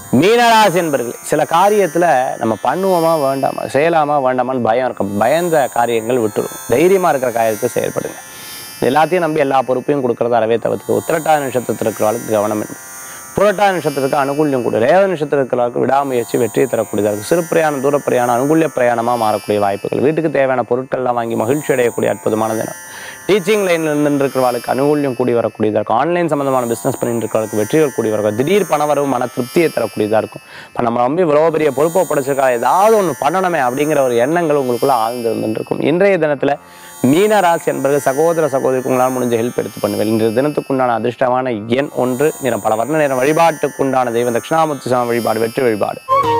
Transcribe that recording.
மீனராசி என்பர்கள் சில காரியத்தில் நம்ம பண்ணுவோமா வேண்டாமா செய்யலாமா வேண்டாமான்னு பயம் இருக்கும் பயந்த காரியங்கள் விட்டுடும் தைரியமாக இருக்கிற காரியத்தை செயல்படுங்க எல்லாத்தையும் நம்பி எல்லா பொறுப்பையும் கொடுக்கறத அறவே தவிர்த்து உத்திரட்டாதி நட்சத்திரத்தில் இருக்கிறவர்களுக்கு கவனம் என்பது புரட்டாதி நட்சத்திரத்துக்கு அனுகூல்யம் கூட ரேவ நட்சத்திரம் இருக்கிறவர்களுக்கு விடாமுயற்சி வெற்றியை தரக்கூடியதாக இருக்கும் சிறு பிரயாணம் தூர பிரயாணம் அனுகூல்ய பிரயாணமாக மாறக்கூடிய வாய்ப்புகள் வீட்டுக்கு தேவையான பொருட்கள்லாம் வாங்கி மகிழ்ச்சி அடையக்கூடிய அற்புதமான தினம் டீச்சிங் லைனில் இருந்து இருக்கிறவர்களுக்கு அனுகூல்யம் கூடி வரக்கூடியதாக இருக்கும் ஆன்லைன் சம்மந்தமான பிஸ்னஸ் பண்ணிட்டு இருக்கிறவங்களுக்கு வெற்றிகள் கூடி வரும் திடீர் பணவரவு மன திருப்தியை தரக்கூடியதாக இருக்கும் இப்போ நம்ம ரொம்ப இவ்வளோ பெரிய பொறுப்பை படைச்சிருக்கா ஏதாவது ஒன்று பண்ணணுமே அப்படிங்கிற ஒரு எண்ணங்கள் உங்களுக்குள்ள ஆழ்ந்து இருந்துட்டு இருக்கும் இன்றைய தினத்தில் மீன ராசி என்பது சகோதர சகோதரிக்கு உங்களால் முடிஞ்ச ஹெல்ப் எடுத்து பண்ணுவேன் இன்றைய தினத்துக்குண்டான அதிர்ஷ்டமான எண் ஒன்று நிறம் பல வர்ண நிறம் வழிபாட்டுக்குண்டான தெய்வம் தட்சிணாமூர்த்தி சாமி வழிபாடு வெற்றி வழிபாடு